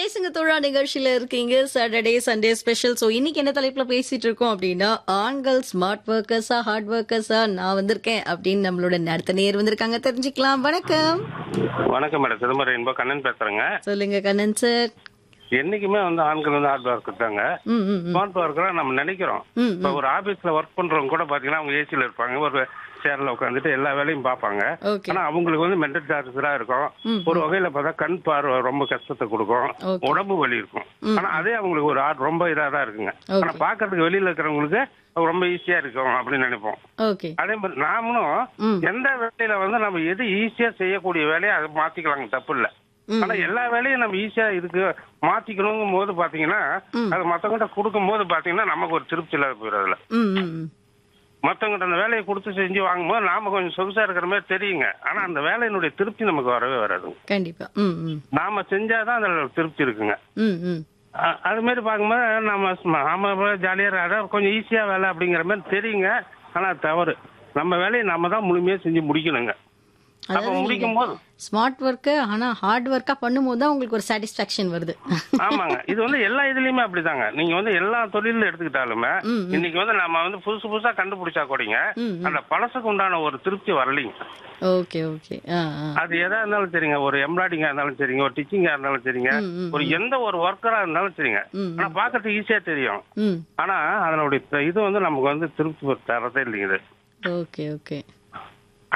பேசுங்க தோழா நிகழ்ச்சியில இருக்கீங்க சாட்டர்டே சண்டே ஸ்பெஷல் சோ இன்னைக்கு என்ன தலைப்புல பேசிட்டு இருக்கோம் அப்படின்னா ஆண்கள் ஸ்மார்ட் ஒர்க்கர்ஸா ஹார்ட் ஒர்க்கர்ஸா நான் வந்திருக்கேன் அப்படின்னு நம்மளோட அடுத்த நேர் வந்திருக்காங்க தெரிஞ்சுக்கலாம் வணக்கம் வணக்கம் மேடம் சிதம்பரம் இன்போ கண்ணன் பேசுறேங்க சொல்லுங்க கண்ணன் சார் என்னைக்குமே வந்து ஆண்கள் வந்து ஹார்ட் ஒர்க் தாங்க ம் ம் ம். ஸ்மார்ட் ஒர்க்கரா நம்ம நினைக்கிறோம் ம், இப்ப ஒரு ஆபீஸ்ல ஒர்க் பண்றவங்க கூட பாத்தீங்கன்னா அவங்க ஏசில இருப்பாங்க ஒரு சேர்ல உட்காந்துட்டு எல்லா வேலையும் பார்ப்பாங்க ஓகே ஆனா அவங்களுக்கு வந்து மென்டல் சார்ஜரா இருக்கும் ம், ஒரு வகையில பார்த்தா கண் பார்வை ரொம்ப கஷ்டத்தை கொடுக்கும் Okay. உடம்பு வலி இருக்கும் ஆனா அதே அவங்களுக்கு ஒரு ஆர்ட் ரொம்ப இதா தான் இருக்குங்க ஆனா பாக்குறதுக்கு வெளியில இருக்கிறவங்களுக்கு அது ரொம்ப ஈஸியா இருக்கும் அப்படின்னு நினைப்போம் ஓகே அதே மாதிரி நாமளும் ம். எந்த வேலையில வந்து நம்ம எது ஈஸியா செய்யக்கூடிய வேலையை அதை மாத்திக்கலாங்க தப்பு இல்ல ம். ஆனா எல்லா வேலையும் நம்ம ஈஸியா இதுக்கு மாத்திக்கணுங்கும் போது பாத்தீங்கன்னா அது மத்தவங்கிட்ட கொடுக்கும் போது பாத்தீங்கன்னா நமக்கு ஒரு திருப்தி இல்லாத போயிடும் அதுல ம் ம் ம். மத்தவங்கிட்ட அந்த வேலையை கொடுத்து செஞ்சு வாங்கும்போது நாம கொஞ்சம் சொகுசா இருக்கிற மாதிரி தெரியுங்க ஆனா அந்த வேலையினுடைய திருப்தி நமக்கு வரவே வராது கண்டிப்பா ம் ம் நாம செஞ்சாதான் அதுல திருப்தி இருக்குங்க ம் ம் அ- அது மாதிரி பார்க்கும்போது நம்ம சும்மா- நாம ஜாலியாக அதான் கொஞ்சம் ஈஸியா வேலை அப்படிங்கிற மாதிரி தெரியுங்க ஆனா அது தவறு நம்ம வேலையை நம்ம தான் முழுமையா செஞ்சு முடிக்கணுங்க அப்ப அதாவது முடிக்கும் போது ஸ்மார்ட் ஒர்க்கு ஆனா ஹார்ட் ஒர்க்கா பண்ணும்போது தான் உங்களுக்கு ஒரு சாட்டிஸ்பாக்சன் வருது ஆமாங்க இது வந்து எல்லா இதுலயுமே அப்படிதாங்க நீங்க வந்து எல்லா தொழில எடுத்துக்கிட்டாலுமே ம், இன்னைக்கு வந்து நம்ம வந்து புதுசு புதுசா கண்டுபிடிச்சா கூடங்க ம், அந்த பழசுக்கு உண்டான ஒரு திருப்தி வரலைங்க ஓகே ஓகே ஆ ஆ அது எதா இருந்தாலும் சரிங்க ஒரு எம்ப்ராய்டிங்கா இருந்தாலும் சரிங்க ஒரு டிச்சிங்கா இருந்தாலும் சரிங்க ம், ம், ஒரு எந்த ஒரு ஒர்க்கரா இருந்தாலும் சரிங்க ம், ஆனா பாக்கிறதுக்கு ஈஸியா தெரியும் ம் ஆனா அதனுடைய த- இது வந்து நமக்கு வந்து திருப்தி தரதே இல்லைங்க இது ஓகே ஓகே